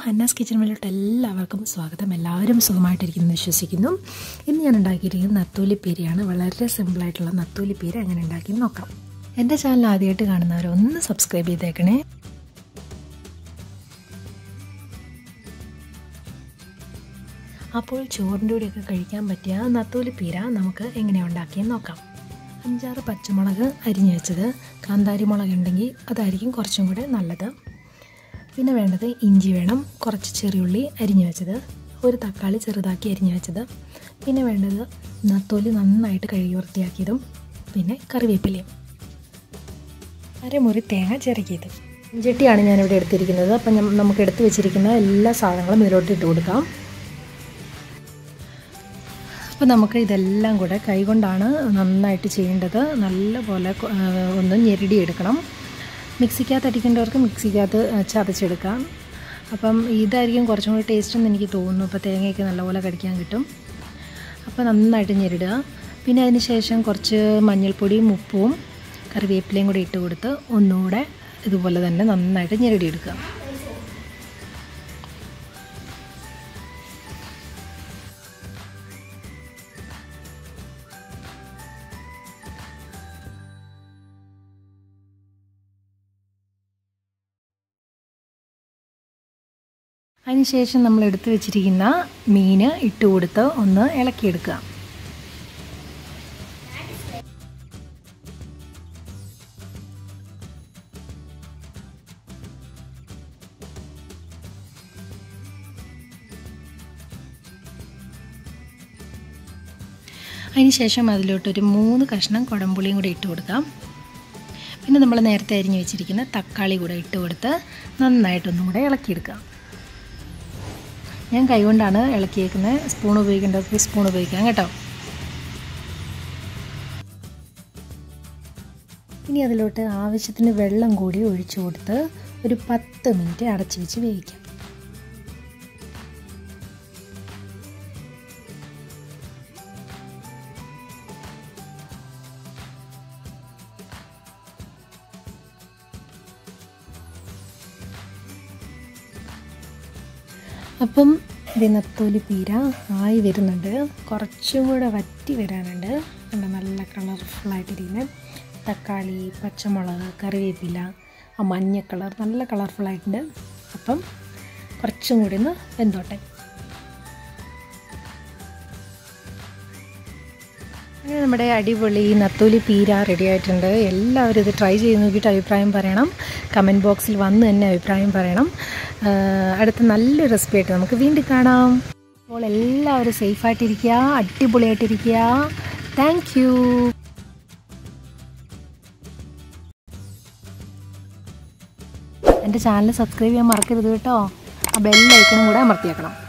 ഹന്നാസ് kitchen മേലോട്ട് എല്ലാവർക്കും സ്വാഗതം എല്ലാവരും സുഖമായിട്ടിരിക്കുന്നു വിശ്വസിക്കുന്നു ഇന്ന് ഞാൻ ഉണ്ടാക്കിയിരിക്കുന്നത് നത്തൂലിപ്പീരയാണ് വളരെ സിമ്പിളായിട്ടുള്ള നത്തൂലിപ്പീര എങ്ങനെ ഉണ്ടാക്കി നോക്കാം എൻ്റെ ചാനൽ ആദ്യമായിട്ട് കാണുന്നവർ ഒന്ന് സബ്സ്ക്രൈബ് ചെയ്തേക്കണേ അപ്പോൾ ചോറിൻ്റെ കൂടെയൊക്കെ കഴിക്കാൻ പറ്റിയ നത്തൂലിപ്പീര നമുക്ക് എങ്ങനെ ഉണ്ടാക്കിയെന്ന് നോക്കാം അഞ്ചാറ് പച്ചമുളക് അരിഞ്ഞു വെച്ചത് കാന്താരി മുളക് ഉണ്ടെങ്കിൽ അതായിരിക്കും കുറച്ചും കൂടെ നല്ലത് പിന്നെ വേണ്ടത് ഇഞ്ചി വേണം കുറച്ച് ചെറിയുള്ളി അരിഞ്ഞു വെച്ചത് ഒരു തക്കാളി ചെറുതാക്കി അരിഞ്ഞു വെച്ചത് പിന്നെ വേണ്ടത് നത്തോലി നന്നായിട്ട് കഴുകി വൃത്തിയാക്കിയതും പിന്നെ കറിവേപ്പിലയും അരമുറി തേങ്ങ ചിരക്കിയത് ഇഞ്ചട്ടിയാണ് ഞാനിവിടെ എടുത്തിരിക്കുന്നത് അപ്പം നമുക്ക് എടുത്തു വെച്ചിരിക്കുന്ന എല്ലാ സാധനങ്ങളും ഇതിലോട്ട് ഇട്ട് കൊടുക്കാം അപ്പോൾ നമുക്ക് ഇതെല്ലാം കൂടെ കൈകൊണ്ടാണ് നന്നായിട്ട് ചെയ്യേണ്ടത് നല്ലപോലെ ഒന്ന് ഞെരടി എടുക്കണം മിക്സിക്കകത്ത് അടിക്കേണ്ടവർക്ക് മിക്സിക്കകത്ത് ചതച്ചെടുക്കാം അപ്പം ഇതായിരിക്കും കുറച്ചും കൂടി ടേസ്റ്റ് എന്ന് എനിക്ക് തോന്നുന്നു അപ്പോൾ തേങ്ങയൊക്കെ നല്ലപോലെ കടിക്കാൻ കിട്ടും അപ്പോൾ നന്നായിട്ട് ഞെരിടുക പിന്നെ അതിന് ശേഷം കുറച്ച് മഞ്ഞൾപ്പൊടിയും ഉപ്പും കറിവേപ്പിലയും കൂടി ഇട്ട് കൊടുത്ത് ഒന്നുകൂടെ ഇതുപോലെ തന്നെ നന്നായിട്ട് ഞെരടിയെടുക്കുക അതിനുശേഷം നമ്മൾ എടുത്തു വെച്ചിരിക്കുന്ന മീൻ ഇട്ട് കൊടുത്ത് ഒന്ന് ഇളക്കിയെടുക്കുക അതിനുശേഷം അതിലോട്ടൊരു മൂന്ന് കഷ്ണം കുടംപുളിയും കൂടി ഇട്ട് കൊടുക്കാം പിന്നെ നമ്മൾ നേരത്തെ അരിഞ്ഞു വെച്ചിരിക്കുന്ന തക്കാളി കൂടെ ഇട്ട് കൊടുത്ത് നന്നായിട്ടൊന്നും കൂടെ ഇളക്കിയെടുക്കാം ഞാൻ കൈകൊണ്ടാണ് ഇളക്കിയേക്കുന്നത് സ്പൂൺ ഉപയോഗിക്കേണ്ടവർക്ക് സ്പൂൺ ഉപയോഗിക്കാം കേട്ടോ ഇനി അതിലോട്ട് ആവശ്യത്തിന് വെള്ളം കൂടി ഒഴിച്ചു കൊടുത്ത് ഒരു പത്ത് മിനിറ്റ് അടച്ചു വെച്ച് വേവിക്കാം അപ്പം ദിനത്തോലി പീര ആയി വരുന്നുണ്ട് കുറച്ചും കൂടെ വറ്റി വരാനുണ്ട് കണ്ട നല്ല കളർഫുള്ളായിട്ടിരിക്കുന്നത് തക്കാളി പച്ചമുളക് കറിവേപ്പില ആ മഞ്ഞ കളർ നല്ല കളർഫുള്ളായിട്ടുണ്ട് അപ്പം കുറച്ചും കൂടി ഒന്ന് വെന്തോട്ടെ അങ്ങനെ നമ്മുടെ അടിപൊളി നത്തോലി പീര റെഡി ആയിട്ടുണ്ട് എല്ലാവരും ഇത് ട്രൈ ചെയ്ത് നോക്കിയിട്ട് അഭിപ്രായം പറയണം കമൻറ്റ് ബോക്സിൽ വന്ന് തന്നെ അഭിപ്രായം പറയണം അടുത്ത നല്ലൊരു റെസിപ്പി ആയിട്ട് നമുക്ക് വീണ്ടും കാണാം അപ്പോൾ എല്ലാവരും സേഫായിട്ടിരിക്കുക അടിപൊളിയായിട്ടിരിക്കുക താങ്ക് യു എൻ്റെ ചാനൽ സബ്സ്ക്രൈബ് ചെയ്യാൻ മറക്കരുത് കേട്ടോ ആ ബെല്ലൈക്കണും കൂടെ അമർത്തിയേക്കണം